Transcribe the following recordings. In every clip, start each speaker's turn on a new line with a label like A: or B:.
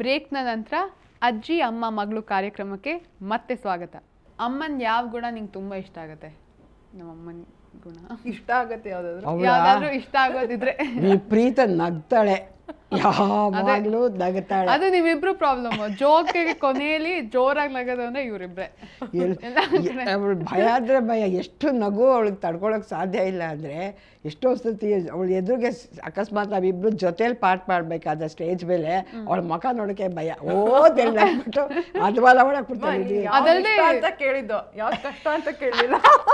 A: ಬ್ರೇಕ್ನ ನಂತರ ಅಜ್ಜಿ ಅಮ್ಮ ಮಗಳು ಕಾರ್ಯಕ್ರಮಕ್ಕೆ ಮತ್ತೆ ಸ್ವಾಗತ ಅಮ್ಮನ ಯಾವ ಗುಣ ನಿಂಗೆ ತುಂಬಾ ಇಷ್ಟ ಆಗುತ್ತೆ ನಮ್ಮ ಅಮ್ಮನ ಗುಣ
B: ಇಷ್ಟ ಆಗತ್ತೆ ಯಾವ್ದಾದ್ರು
C: ಅವಳ
A: ಯಾವ್ದಾದ್ರು ಇಷ್ಟ ಆಗೋದಿದ್ರೆ
C: ವಿಪರೀತ ನಗ್ತಾಳೆ ಯಾವಾಗ್ಲೂ ನಗ್ತಾಳೆ
A: ಅದು ನಿಮ್ಮಿಬ್ರು ಪ್ರಾಬ್ಲಮ್ ಜೋಕಿಗೆ ಕೊನೆಯಲ್ಲಿ ಜೋರಾಗಿ ನಗೋದು ಅಂದ್ರೆ ಇವ್ರಿಬ್ರೆ
C: ಅವಳು ಭಯ ಅಂದ್ರೆ ಭಯ ಎಷ್ಟು ನಗು ಅವಳಿಗೆ ತಡ್ಕೊಳಕ್ ಸಾಧ್ಯ ಇಲ್ಲ ಅಂದ್ರೆ ಎಷ್ಟೋ ಸತಿ ಅವಳು ಎದುರಿಗೆ ಅಕಸ್ಮಾತ್ ನಾವಿಬ್ರು ಜೊತೆಲಿ ಪಾಠ ಮಾಡ್ಬೇಕಾದ ಸ್ಟೇಜ್ ಮೇಲೆ ಅವಳ ಮುಖ ನೋಡಕ್ಕೆ ಭಯ ಓದೆಲ್ಲ ಅಂದ್ಬಿಟ್ಟು ಅದ್ವಾಲ ಒಳಗೆ ಬಿಡ್ತಾಳೆ
B: ಯಾವ್ದ್
A: ಅದಲ್ದೇ-
B: ಇಷ್ಟ ಅಂತ ಕೇಳಿದ್ದು ಯಾವ್ದು ಕಷ್ಟ ಅಂತ ಕೇಳಲಿಲ್ಲ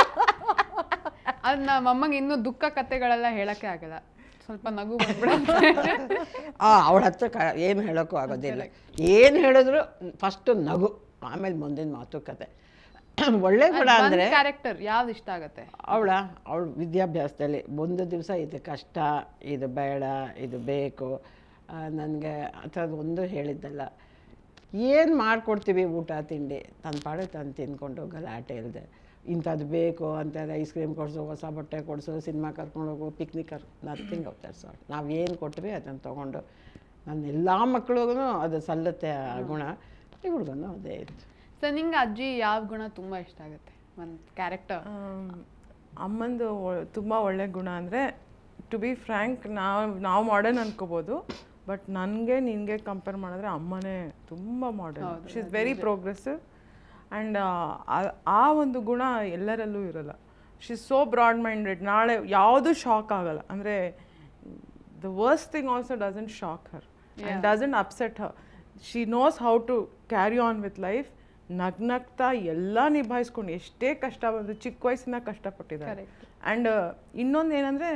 A: ಅದ್ ನಮ್ಮ ಅಮ್ಮಂಗೆ ಇನ್ನೂ ದುಃಖ ಕತೆಗಳೆಲ್ಲ ಹೇಳಕ್ಕೆ ಆಗಲ್ಲ ಸ್ವಲ್ಪ ನಗು ಬಂದ್ಬಿಡುತ್ತೆ
C: ಆ ಅವಳ ಹತ್ರ ಕ ಏನು ಹೇಳೋಕ್ಕೂ ಆಗೋದಿಲ್ಲ ಏನು ಹೇಳಿದ್ರು ಫಸ್ಟ್ ನಗು ಆಮೇಲೆ ಮುಂದಿನ ಮಾತುಕತೆ ಒಳ್ಳೆ ಗುಣ ಅಂದರೆ
A: ಕ್ಯಾರೆಕ್ಟರ್ ಯಾವ್ದು ಇಷ್ಟ ಆಗತ್ತೆ
C: ಅವಳ ಅವಳ ವಿದ್ಯಾಭ್ಯಾಸದಲ್ಲಿ ಒಂದು ದಿವಸ ಇದು ಕಷ್ಟ ಇದು ಬೇಡ ಇದು ಬೇಕು ನನಗೆ ಆ ಥರದ್ದು ಒಂದು ಹೇಳಿದ್ದಲ್ಲ ಏನು ಮಾಡಿಕೊಡ್ತೀವಿ ಊಟ ತಿಂಡಿ ತನ್ನ ಪಾಡು ತಾನು ತಿಂದ್ಕೊಂಡು ಗಲಾಟೆ ಇಲ್ಲದೆ ಇಂಥದ್ದು ಬೇಕು ಅಂತಾರೆ ಐಸ್ ಕ್ರೀಮ್ ಕೊಡಿಸು ಹೊಸ ಬಟ್ಟೆ ಕೊಡಿಸು ಸಿನಿಮಾ ಕರ್ಕೊಂಡು ಹೋಗು ಪಿಕ್ನಿಕ್ ಕರ್ ನಥಿಂಗ್ ಆಫ್ ದಟ್ ಸಾರ್ಟ್ ನಾವು ಏನು ಕೊಟ್ವಿ ಅದನ್ನು ತೊಗೊಂಡು ನನ್ನ ಎಲ್ಲ ಮಕ್ಳಿಗೂ ಅದು ಸಲ್ಲತ್ತೆ ಆ ಗುಣ ಇವ್ರಿಗೂ ಅದೇ ಇತ್ತು
A: ಸೊ ನಿಂಗೆ ಅಜ್ಜಿ ಯಾವ ಗುಣ ತುಂಬಾ ಇಷ್ಟ ಆಗುತ್ತೆ ಒಂದು ಕ್ಯಾರೆಕ್ಟರ್
B: ಅಮ್ಮಂದು ಒ- ತುಂಬ ಒಳ್ಳೆ ಗುಣ ಅಂದರೆ ಟು ಬಿ ಫ್ರ್ಯಾಂಕ್ ನಾವು ನಾವು ಮಾಡರ್ನ್ ಅನ್ಕೋಬೋದು ಬಟ್ ನನಗೆ ನಿನಗೆ ಕಂಪೇರ್ ಮಾಡಿದ್ರೆ ಅಮ್ಮನೇ ತುಂಬ modern she is very progressive and ಆ ಒಂದು ಗುಣ ಎಲ್ಲರಲ್ಲೂ ಇರಲ್ಲ she is so broad minded ನಾಳೆ ಯಾವುದೂ ಶಾಕ್ ಆಗಲ್ಲ ಅಂದರೆ the worst thing also doesn't shock her and doesn't upset her she knows how to carry on with life ನಗ್ನಗ್ತಾ ಎಲ್ಲ ನಿಭಾಯಿಸ್ಕೊಂಡು ಎಷ್ಟೇ ಕಷ್ಟ ಬಂದು ಚಿಕ್ಕ ವಯಸ್ಸಿನ ಕಷ್ಟಪಟ್ಟಿದ್ದಾರೆ ಆ್ಯಂಡ್ ಇನ್ನೊಂದು ಏನಂದರೆ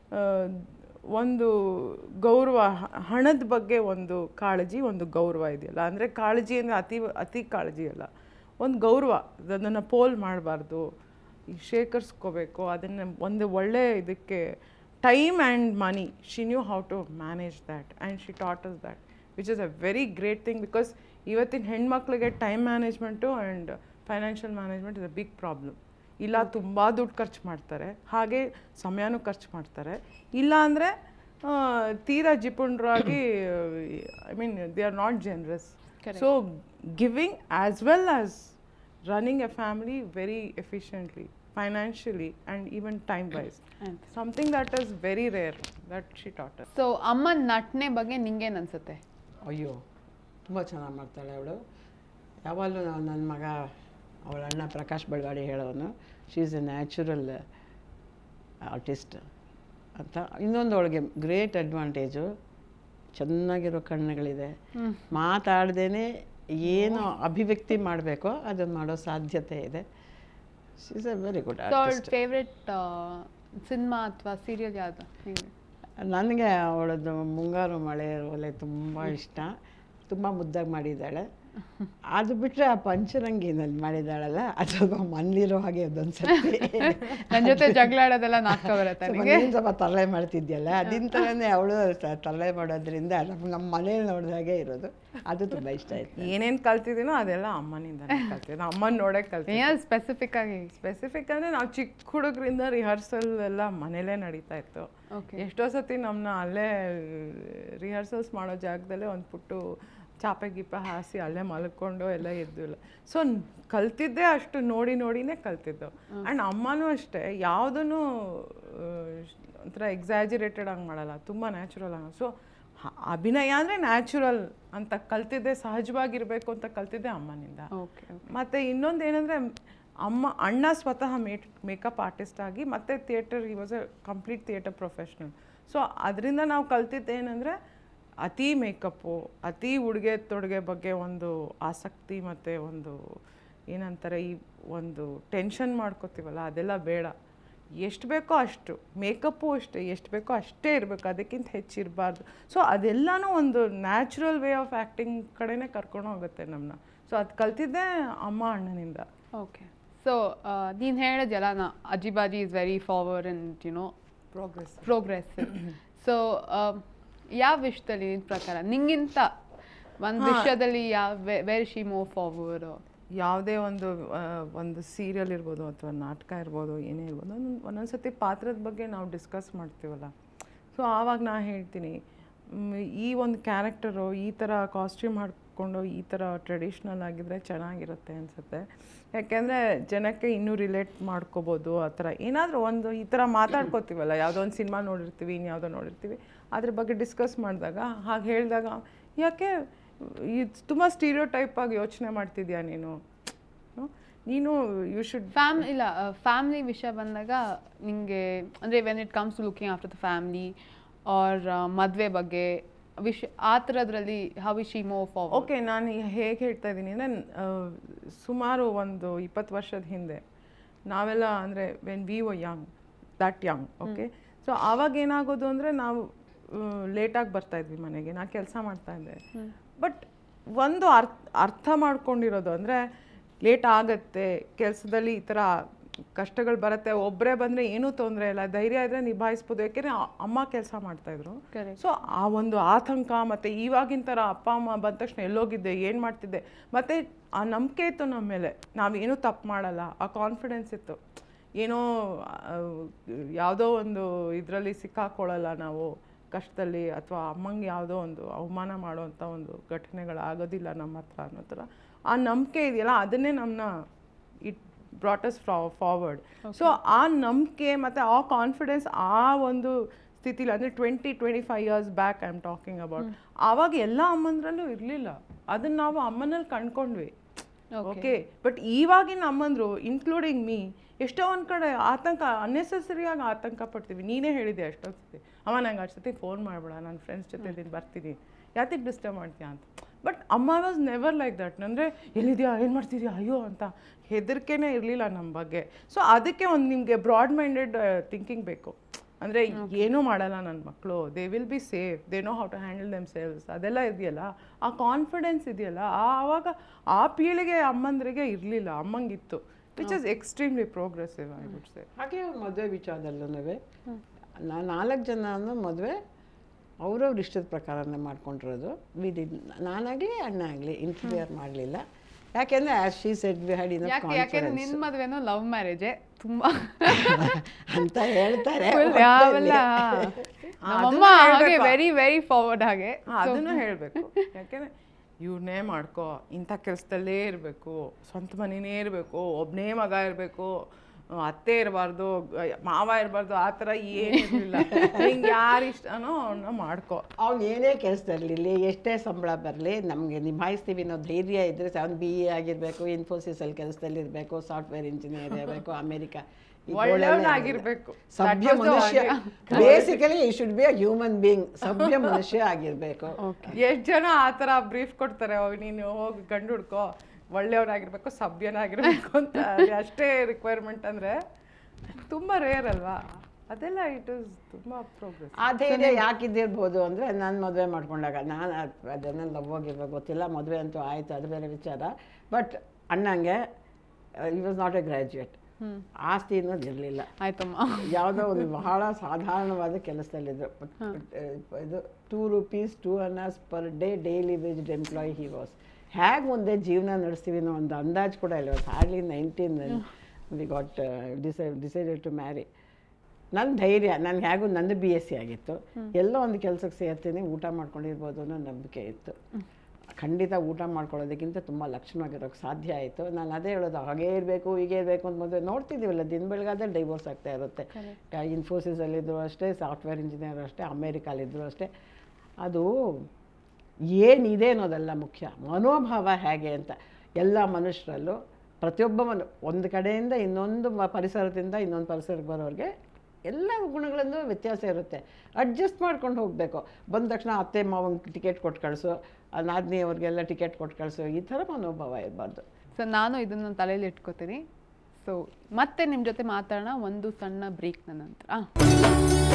B: ಒಂದು ಗೌರವ ಹ- ಹಣದ ಬಗ್ಗೆ ಒಂದು ಕಾಳಜಿ ಒಂದು ಗೌರವ ಇದೆಯಲ್ಲ ಅಂದರೆ ಕಾಳಜಿ ಅಂದರೆ ಅತಿ ಅತಿ ಕಾಳಜಿ ಅಲ್ಲ ಒಂದು ಗೌರವ ಅದನ್ನು ಪೋಲ್ ಮಾಡಬಾರ್ದು ಶೇಖರಿಸ್ಕೋಬೇಕು ಅದನ್ನು ಒಂದು ಒಳ್ಳೆ ಇದಕ್ಕೆ time and money she knew how to manage that and she taught is that which is a very great thing because ಇವತ್ತಿನ ಹೆಣ್ಮಕ್ಳಿಗೆ time management and financial management is a big problem ಇಲ್ಲ ತುಂಬ ದುಡ್ಡು ಖರ್ಚು ಮಾಡ್ತಾರೆ ಹಾಗೆ ಸಮಯನೂ ಖರ್ಚು ಮಾಡ್ತಾರೆ ಇಲ್ಲ ಅಂದರೆ ತೀರಾ ಜಿಪುಣರಾಗಿ I mean they are not generous so giving as well as running a family very efficiently financially and even time wise something that is very rare that she taught her
A: so ಅಮ್ಮನ ನಟನೆ ಬಗ್ಗೆ ನಿಂಗೇನ್ ಅನ್ಸುತ್ತೆ
C: ಅಯ್ಯೋ ತುಂಬ ಚೆನ್ನಾಗಿ ಮಾಡ್ತಾಳೆ ಅವಳು ಯಾವಾಗಲೂ ನಾವು ನನ್ನ ಮಗ ಅವಳ ಅಣ್ಣ ಪ್ರಕಾಶ್ ಬೆಳವಾಡಿ ಹೇಳೋನು she is a natural artist ಅಂತ ಇನ್ನೊಂದು ಅವಳಿಗೆ ಗ್ರೇಟ್ ಅಡ್ವಾಂಟೇಜು ಚೆನ್ನಾಗಿರೋ ಕಣ್ಣುಗಳಿದೆ ಮಾತಾಡ್ದೇನೆ ಏನು ಅಭಿವ್ಯಕ್ತಿ ಮಾಡಬೇಕೋ ಅದನ್ನು ಮಾಡೋ ಸಾಧ್ಯತೆ ಇದೆ she is a very good
A: so ಅವಳ
C: ಆರ್ಟಿಸ್ಟ್
A: ಫೇವ್ರೆಟ್ ಸಿನಿಮಾ ಅಥವಾ ಸೀರಿಯಲ್ ಯಾವುದು ನಿಂಗೆ
C: ನನಗೆ ಅವಳದ್ದು ಮುಂಗಾರು ಮಳೆ ಒಲೆ ತುಂಬ ಇಷ್ಟ ತುಂಬ ಮುದ್ದಾಗಿ ಮಾಡಿದ್ದಾಳೆ ಅದು ಬಿಟ್ಟರೆ ಆ ಪಂಚರಂಗಿನಲ್ಲಿ ಮಾಡಿದ್ದಾಳಲ್ಲ ಅದು ಸ್ವಲ್ಪ ಮನೇಲಿರೋ ಹಾಗೆ ಅದೊಂದು ಸರ್ತಿ
A: ನನ್ ಜೊತೆ ಜಗಳ ಆಡೋದೆಲ್ಲ ನಾಟಕ ಬರುತ್ತೆ
C: ಸ್ವಲ್ಪ
A: ನಿಂಗೆ
C: ನೀನ್ ಸ್ವಲ್ಪ ತರಲೆ ಮಾಡ್ತಿದ್ಯಲ್ಲ ಅದಿನ ಥರನೇ ಅವಳು ತರಲೆ ಮಾಡೋದ್ರಿಂದ ನಮ್ಮ ನಮ್ಮ ಮನೇಲಿ ನೋಡಿದಾಗೆ ಇರೋದು ಅದು ತುಂಬ ಇಷ್ಟ ಆಯ್ತು
B: ಏನೇನು ಕಲ್ತಿದ್ದೀನೋ ಅದೆಲ್ಲ ಅಮ್ಮನಿಂದ ಕಲ್ತಿದ್ದೆ ಅಮ್ಮನ ನೋಡೇ ಕಲ್ತಿದ್ದೆ
A: ಏನಾದ್ರು ಸ್ಪೆಸಿಫಿಕ್ ಆಗಿ
B: ಸ್ಪೆಸಿಫಿಕ್ ಅಂದರೆ ನಾವು ಚಿಕ್ಕ ಹುಡುಗರಿಂದ ರಿಹರ್ಸಲ್ ಎಲ್ಲ ಮನೇಲೇ ನಡೀತಾ ಇತ್ತು
A: Okay.
B: ಎಷ್ಟೋ ಸತಿ ನಮ್ಮನ್ನ ಅಲ್ಲೇ ರಿಹರ್ಸಲ್ಸ್ ಮಾಡೋ ಜಾಗದಲ್ಲೇ ಒಂದು ಪುಟ್ಟು ಚಾಪೆ ಗೀಪೆ ಹಾಸಿ ಅಲ್ಲೇ ಮಲ್ಕೊಂಡು ಎಲ್ಲ ಎದ್ದು ಇಲ್ಲ ಸೊ ಕಲ್ತಿದ್ದೆ ಅಷ್ಟು ನೋಡಿ ನೋಡಿನೇ ಕಲ್ತಿದ್ದು ಆ್ಯಂಡ್ ಅಮ್ಮನೂ ಅಷ್ಟೇ ಯಾವುದೂ ಒಂಥರ ಎಕ್ಸಾಜುರೇಟೆಡ್ ಆಗಿ ಮಾಡಲ್ಲ ತುಂಬ ನ್ಯಾಚುರಲ್ ಆಗಿ ಸೊ ಅಭಿನಯ ಅಂದರೆ ನ್ಯಾಚುರಲ್ ಅಂತ ಕಲ್ತಿದ್ದೆ ಸಹಜವಾಗಿರಬೇಕು ಅಂತ ಕಲ್ತಿದ್ದೆ ಅಮ್ಮನಿಂದ
A: ಓಕೆ
B: ಮತ್ತು ಇನ್ನೊಂದು ಏನಂದರೆ ಅಮ್ಮ ಅಣ್ಣ ಸ್ವತಃ ಮೇಟ್ ಮೇಕಪ್ ಆರ್ಟಿಸ್ಟ್ ಆಗಿ ಮತ್ತೆ theatre he was a complete theatre professional so ಅದರಿಂದ ನಾವು ಕಲ್ತಿದ್ದು ಏನಂದರೆ ಅತಿ ಮೇಕಪ್ಪು ಅತಿ ಉಡುಗೆ ತೊಡುಗೆ ಬಗ್ಗೆ ಒಂದು ಆಸಕ್ತಿ ಮತ್ತು ಒಂದು ಏನಂತಾರೆ ಈ ಒಂದು ಟೆನ್ಷನ್ ಮಾಡ್ಕೋತೀವಲ್ಲ ಅದೆಲ್ಲ ಬೇಡ ಎಷ್ಟು ಬೇಕೋ ಅಷ್ಟು ಮೇಕಪ್ಪು ಅಷ್ಟೇ ಎಷ್ಟು ಬೇಕೋ ಅಷ್ಟೇ ಇರಬೇಕು ಅದಕ್ಕಿಂತ ಹೆಚ್ಚಿರಬಾರ್ದು ಸೊ ಅದೆಲ್ಲನೂ ಒಂದು ನ್ಯಾಚುರಲ್ ವೇ ಆಫ್ ಆ್ಯಕ್ಟಿಂಗ್ ಕಡೆನೇ ಕರ್ಕೊಂಡು ಹೋಗುತ್ತೆ ನಮ್ಮನ್ನ ಸೊ ಅದು ಕಲ್ತಿದ್ದೆ ಅಮ್ಮ ಅಣ್ಣನಿಂದ
A: ಓಕೆ ಸೊ ನೀನು ಹೇಳಿದ್ಯಲ್ಲ ನಾ ಅಜಿಬಾಜಿ is very forward and you know
B: progress
A: progressive so ಯಾವ ವಿಷಯದಲ್ಲಿ ನಿನ್ನ ಪ್ರಕಾರ ನಿಂಗಿಂತ ಒಂದು ವಿಷಯದಲ್ಲಿ ಯಾವ ವೆರಿ ಶಿ ಮೂವ್ ಫಾರ್ವರ್ಡ್
B: ಯಾವುದೇ ಒಂದು ಆ, ಒಂದು ಸೀರಿಯಲ್ ಇರ್ಬೋದು ಅಥವಾ ನಾಟಕ ಇರ್ಬೋದು ಏನೇ ಇರ್ಬೋದು ಒಂದೊಂದು ಒಂದೊಂದು ಸತಿ ಪಾತ್ರದ ಬಗ್ಗೆ ನಾವು ಡಿಸ್ಕಸ್ ಮಾಡ್ತೀವಲ್ಲ ಸೊ ಆವಾಗ ನಾ ಹೇಳ್ತೀನಿ ಮ್, ಈ ಒಂದು ಕ್ಯಾರೆಕ್ಟರು ಈ ಥರ ಕಾಸ್ಟ್ಯೂಮ್ ಹಾಕ್ಕೊಂಡು ಈ ಥರ ಟ್ರೆಡಿಷ್ನಲ್ ಆಗಿದ್ರೆ ಚೆನ್ನಾಗಿರುತ್ತೆ ಅನಿಸುತ್ತೆ ಯಾಕೆಂದರೆ ಜನಕ್ಕೆ ಇನ್ನೂ ರಿಲೇಟ್ ಮಾಡ್ಕೋಬೋದು ಆ ಥರ ಏನಾದರೂ ಒಂದು ಈ ಥರ ಮಾತಾಡ್ಕೋತೀವಲ್ಲ ಯಾವುದೋ ಒಂದು ಸಿನಿಮಾ ನೋಡಿರ್ತೀವಿ ಇನ್ಯಾವುದೋ ನೋಡಿರ್ತೀವಿ ಅದ್ರ ಬಗ್ಗೆ ಡಿಸ್ಕಸ್ ಮಾಡಿದಾಗ ಹಾಗೆ ಹೇಳಿದಾಗ ಯಾಕೆ ಇದು ತುಂಬ ಸ್ಟೀರಿಯೋ ಟೈಪ್ ಆಗಿ ಯೋಚನೆ ಮಾಡ್ತಿದ್ಯಾ ನೀನು No? ನೀನು ಯು ಶುಡ್
A: ಫ್ಯಾಮ್ ಇಲ್ಲ ಫ್ಯಾಮಿಲಿ ವಿಷಯ ಬಂದಾಗ ನಿಮಗೆ ಅಂದರೆ when it comes to looking after the family or ಮದುವೆ ಬಗ್ಗೆ ವಿಷ ಆ ಥರದ್ರಲ್ಲಿ how is she move forward
B: okay ನಾನು ಹೇಗೆ ಹೇಳ್ತಾ ಇದ್ದೀನಿ ಅಂದರೆ ಸುಮಾರು ಒಂದು ಇಪ್ಪತ್ತು ವರ್ಷದ ಹಿಂದೆ ನಾವೆಲ್ಲ ಅಂದರೆ when we oh young that young okay so ಆವಾಗ ಏನಾಗೋದು ಅಂದರೆ ನಾವು ಲೇಟಾಗಿ ಬರ್ತಾ ಇದ್ವಿ ಮನೆಗೆ ನಾ ಕೆಲಸ ಮಾಡ್ತಾ ಇದ್ದೆ ಬಟ್ ಒಂದು ಅರ್ಥ ಅರ್ಥ ಮಾಡ್ಕೊಂಡಿರೋದು ಅಂದರೆ ಲೇಟ್ ಆಗತ್ತೆ ಕೆಲಸದಲ್ಲಿ ಈ ಥರ ಕಷ್ಟಗಳು ಬರುತ್ತೆ ಒಬ್ಬರೇ ಬಂದರೆ ಏನೂ ತೊಂದರೆ ಇಲ್ಲ ಧೈರ್ಯ ಇದ್ದರೆ ನಿಭಾಯಿಸ್ಬೋದು ಯಾಕೆಂದರೆ ಅಮ್ಮ ಕೆಲಸ ಮಾಡ್ತಾಯಿದ್ರು
A: Correct.
B: ಸೊ ಆ ಒಂದು ಆತಂಕ ಮತ್ತು ಇವಾಗಿನ ಥರ ಅಪ್ಪ ಅಮ್ಮ ಬಂದ ತಕ್ಷಣ ಎಲ್ಲೋಗಿದ್ದೆ ಏನು ಮಾಡ್ತಿದ್ದೆ ಮತ್ತು ಆ ನಂಬಿಕೆ ಇತ್ತು ನಮ್ಮ ಮೇಲೆ ನಾವೇನೂ ತಪ್ಪು ಮಾಡಲ್ಲ ಆ ಕಾನ್ಫಿಡೆನ್ಸ್ ಇತ್ತು ಏನೋ ಆ, ಯಾವುದೋ ಒಂದು ಇದರಲ್ಲಿ ಸಿಕ್ಕಾಕೊಳ್ಳಲ್ಲ ನಾವು ಕಷ್ಟದಲ್ಲಿ ಅಥವಾ ಅಮ್ಮಂಗೆ ಯಾವುದೋ ಒಂದು ಅವಮಾನ ಮಾಡುವಂಥ ಒಂದು ಘಟನೆಗಳು ಆಗೋದಿಲ್ಲ ನಮ್ಮ ಹತ್ರ ಅನ್ನೋ ಥರ ಆ ನಂಬಿಕೆ ಇದೆಯಲ್ಲ ಅದನ್ನೇ ನಮ್ಮನ್ನ ಇಟ್ ಬ್ರಾಟಸ್ ಫಾರ್ವರ್ಡ್ ಸೊ ಆ ನಂಬಿಕೆ ಮತ್ತು ಆ ಕಾನ್ಫಿಡೆನ್ಸ್ ಆ ಒಂದು ಸ್ಥಿತಿಲಿ ಅಂದರೆ twenty twenty five years back I am talking about ಆವಾಗ ಎಲ್ಲ ಅಮ್ಮಂದ್ರಲ್ಲೂ ಇರಲಿಲ್ಲ ಅದನ್ನ ನಾವು ಅಮ್ಮನಲ್ಲಿ ಕಂಡ್ಕೊಂಡ್ವಿ ಓಕೆ ಬಟ್ ಇವಾಗಿನ ಅಮ್ಮಂದ್ರು ಇನ್ಕ್ಲೂಡಿಂಗ್ ಮೀ ಎಷ್ಟೋ ಒಂದು ಕಡೆ ಆತಂಕ ಅನ್ನೆಸೆಸರಿಯಾಗಿ ಆತಂಕ ಪಡ್ತೀವಿ ನೀನೇ ಹೇಳಿದೆ ಎಷ್ಟೊಂದು ಸತಿ ಅಮ್ಮ ನಂಗೆ ಅಷ್ಟು ಸತಿ ಫೋನ್ ಮಾಡಬೇಡ ನನ್ನ ಫ್ರೆಂಡ್ಸ್ ಜೊತೆ ಇದೀನಿ ಬರ್ತೀನಿ ಯಾತಿಗೆ ಡಿಸ್ಟರ್ಬ್ ಮಾಡ್ತೀಯಾ ಅಂತ ಬಟ್ ಅಮ್ಮ ವಾಸ್ ನೆವರ್ ಲೈಕ್ ದಟ್ ಅಂದರೆ ಎಲ್ಲಿದೆಯಾ ಏನು ಮಾಡ್ತಿದ್ಯಾ ಅಯ್ಯೋ ಅಂತ ಹೆದರಿಕೆನೇ ಇರಲಿಲ್ಲ ನಮ್ಮ ಬಗ್ಗೆ ಸೊ ಅದಕ್ಕೆ ಒಂದು ನಿಮಗೆ ಬ್ರಾಡ್ ಮೈಂಡೆಡ್ ಥಿಂಕಿಂಗ್ ಬೇಕು ಅಂದರೆ ಏನೂ ಮಾಡಲ್ಲ ನನ್ನ ಮಕ್ಕಳು they will be safe they know how to handle themselves ಅದೆಲ್ಲ ಇದೆಯಲ್ಲ ಆ ಕಾನ್ಫಿಡೆನ್ಸ್ ಇದೆಯಲ್ಲ ಆ ಆವಾಗ ಆ ಪೀಳಿಗೆ ಅಮ್ಮಂದ್ರಿಗೆ ಇರಲಿಲ್ಲ ಅಮ್ಮಂಗಿತ್ತು which is extremely progressive I would say
C: ಹಾಗೆ ಮದುವೆ ವಿಚಾರದಲ್ಲೂ ನಾನು ನಾಲ್ಕು ಜನ ಮದುವೆ ಅವ್ರವ್ರ ಇಷ್ಟದ ಪ್ರಕಾರನೇ ಮಾಡ್ಕೊಂಡಿರೋದು ವಿಧಿ ನಾನಾಗಲಿ ಅಣ್ಣ ಆಗಲಿ ಇಂಟರ್ಫಿಯರ್ ಮಾಡಲಿಲ್ಲ ಯಾಕೆಂದರೆ as she said we had in
A: ಯಾಕೆ ಯಾಕೆಂದ್ರೆ ನಿನ್ ಮದ್ವೆನೂ ಲವ್ ಮ್ಯಾರೇಜೇ ತುಂಬಾ
C: ಅಂತ ಹೇಳ್ತಾರೆ
A: Full ಯಾವೆಲ್ಲ ನಮ್ಮಮ್ಮ ಹಾಗೆ ವೆರಿ ವೆರಿ ಫಾರ್ವರ್ಡ್ ಹಾಗೆ
B: ಅದನ್ನು ಹೇಳಬೇಕು ಯಾಕೆಂದರೆ ಇವ್ರನ್ನೇ ಮಾಡ್ಕೋ ಇಂಥ ಕೆಲಸದಲ್ಲೇ ಇರಬೇಕು ಸ್ವಂತ ಮನೆಯೇ ಇರಬೇಕು ಒಬ್ಬನೇ ಮಗ ಇರಬೇಕು ಅತ್ತೆ ಇರಬಾರ್ದು ಮಾವ ಇರಬಾರ್ದು ಆ ಥರ ಏನಿರಲಿಲ್ಲ ಹಿಂಗೆ ಯಾರು ಇಷ್ಟನೋ ಅವನ್ನ ಮಾಡ್ಕೋ
C: ಅವ್ನು ಏನೇ ಕೆಲಸದಲ್ಲಿರಲಿ ಎಷ್ಟೇ ಸಂಬಳ ಬರಲಿ ನಮಗೆ ನಿಭಾಯಿಸ್ತೀವಿ ಅನ್ನೋ ಧೈರ್ಯ ಇದ್ದರೆ ಅವ್ನು ಬಿ ಎ ಆಗಿರಬೇಕು ಇನ್ಫೋಸಿಸಲ್ಲಿ ಕೆಲಸದಲ್ಲಿ ಇರಬೇಕು ಸಾಫ್ಟ್ವೇರ್ ಇಂಜಿನಿಯರ್ ಇರಬೇಕು ಅಮೆರಿಕ
B: ಒಳ್ಳೆಯವನಾಗಿರ್ಬೇಕು
C: ಸಭ್ಯ ಮನುಷ್ಯ basically he should be a human being ಸಭ್ಯ ಮನುಷ್ಯ ಆಗಿರಬೇಕು
B: ಎಷ್ಟು ಜನ ಆ ಥರ ಬ್ರೀಫ್ ಕೊಡ್ತಾರೆ ಹೋಗಿ ನೀನು ಹೋಗಿ ಗಂಡು ಹುಡ್ಕೋ ಒಳ್ಳೆಯವನಾಗಿರ್ಬೇಕು ಸಭ್ಯನಾಗಿರ್ಬೇಕು ಅಂತ ಅದೇ ಅಷ್ಟೇ ರಿಕ್ವೈರ್ಮೆಂಟ್ ಅಂದರೆ ತುಂಬ ರೇರ್ ಅಲ್ವಾ ಅದೆಲ್ಲ ಇಟ್ ಇಸ್ ತುಂಬ ಪ್ರೋಗ್ರೆಸ್
C: ಆ ಧೈರ್ಯ ಯಾಕಿದ್ದಿರ್ಬೋದು ಅಂದರೆ ನಾನು ಮದುವೆ ಮಾಡ್ಕೊಂಡಾಗ ನಾನು ಅದನ್ನು ಲವ್ ಹೋಗಿರ್ಬೇಕು ಗೊತ್ತಿಲ್ಲ ಮದುವೆ ಅಂತೂ ಆಯಿತು ಅದು ಬೇರೆ ವಿಚಾರ ಬಟ್ ಅಣ್ಣಂಗೆ ಈ ವಾಸ್ ನಾಟ್ ಎ ಗ್ರ್ಯಾಜುಯೇಟ್ ಆಸ್ತಿ ಅನ್ನೋದು ಇರಲಿಲ್ಲ
A: ಆಯ್ತಮ್ಮ
C: ಯಾವುದೋ ಒಂದು ಬಹಳ ಸಾಧಾರಣವಾದ ಕೆಲಸದಲ್ಲಿದ್ದರು ಇದು two rupees two annas per day daily waged employee he was ಹೇಗೆ ಮುಂದೆ ಜೀವನ ನಡೆಸ್ತೀವಿ ಅನ್ನೋ ಒಂದು ಅಂದಾಜು ಕೂಡ ಇಲ್ಲ hardly nineteen we got decide decided to marry ನನ್ನ ಧೈರ್ಯ ನನಗೆ ಹೇಗೂ ನಂದು ಬಿ ಎಸ್ ಸಿ ಆಗಿತ್ತು ಎಲ್ಲೋ ಒಂದು ಕೆಲಸಕ್ಕೆ ಸೇರ್ತೀನಿ ಊಟ ಮಾಡ್ಕೊಂಡಿರ್ಬೋದು ಅನ್ನೋ ನಂಬಿಕೆ ಇತ್ತು ಖಂಡಿತ ಊಟ ಮಾಡ್ಕೊಳ್ಳೋದಕ್ಕಿಂತ ತುಂಬ ಲಕ್ಷಣವಾಗಿರೋಕ್ಕೆ ಸಾಧ್ಯ ಆಯಿತು ನಾನು ಅದೇ ಹೇಳೋದು ಹಾಗೇ ಇರಬೇಕು ಹೀಗೆ ಇರಬೇಕು ಅಂತ ಮದುವೆ ನೋಡ್ತಿದ್ದೀವಲ್ಲ ದಿನ ಬೆಳಗಾದ್ರೆ ಡೈವೋರ್ಸ್ ಆಗ್ತಾ ಇರುತ್ತೆ ಇನ್ಫೋಸಿಸಲ್ಲಿದ್ದರು ಅಷ್ಟೇ ಸಾಫ್ಟ್ವೇರ್ ಇಂಜಿನಿಯರ್ ಅಷ್ಟೇ ಅಮೇರಿಕಾಲಿದ್ದರು ಅಷ್ಟೇ ಅದು ಏನಿದೆ ಅನ್ನೋದಲ್ಲ ಮುಖ್ಯ ಮನೋಭಾವ ಹೇಗೆ ಅಂತ ಎಲ್ಲ ಮನುಷ್ಯರಲ್ಲೂ ಪ್ರತಿಯೊಬ್ಬ ಮನು ಒಂದು ಕಡೆಯಿಂದ ಇನ್ನೊಂದು ಮ- ಪರಿಸರದಿಂದ ಇನ್ನೊಂದು ಪರಿಸರಕ್ಕೆ ಬರೋರಿಗೆ ಎಲ್ಲ ಗುಣಗಳಲ್ಲೂ ವ್ಯತ್ಯಾಸ ಇರುತ್ತೆ ಅಡ್ಜಸ್ಟ್ ಮಾಡ್ಕೊಂಡು ಹೋಗಬೇಕು ಬಂದ ತಕ್ಷಣ ಅತ್ತೆ ಮಾವಂಗೆ ಟಿಕೆಟ್ ಕೊಟ್ಟು ಕಳಿಸು ನಾದಿನಿ ಅವ್ರಿಗೆಲ್ಲ ಟಿಕೆಟ್ ಕೊಟ್ಟು ಕಳಿಸು ಈ ಥರ ಮನೋಭಾವ ಇರಬಾರ್ದು
A: ಸೊ ನಾನು ಇದನ್ನ ತಲೆಯಲ್ಲಿ ಇಟ್ಕೋತೀನಿ ಸೊ ಮತ್ತೆ ನಿಮ್ಮ ಜೊತೆ ಮಾತಾಡೋಣ ಒಂದು ಸಣ್ಣ ಬ್ರೇಕ್ನ ನಂತರ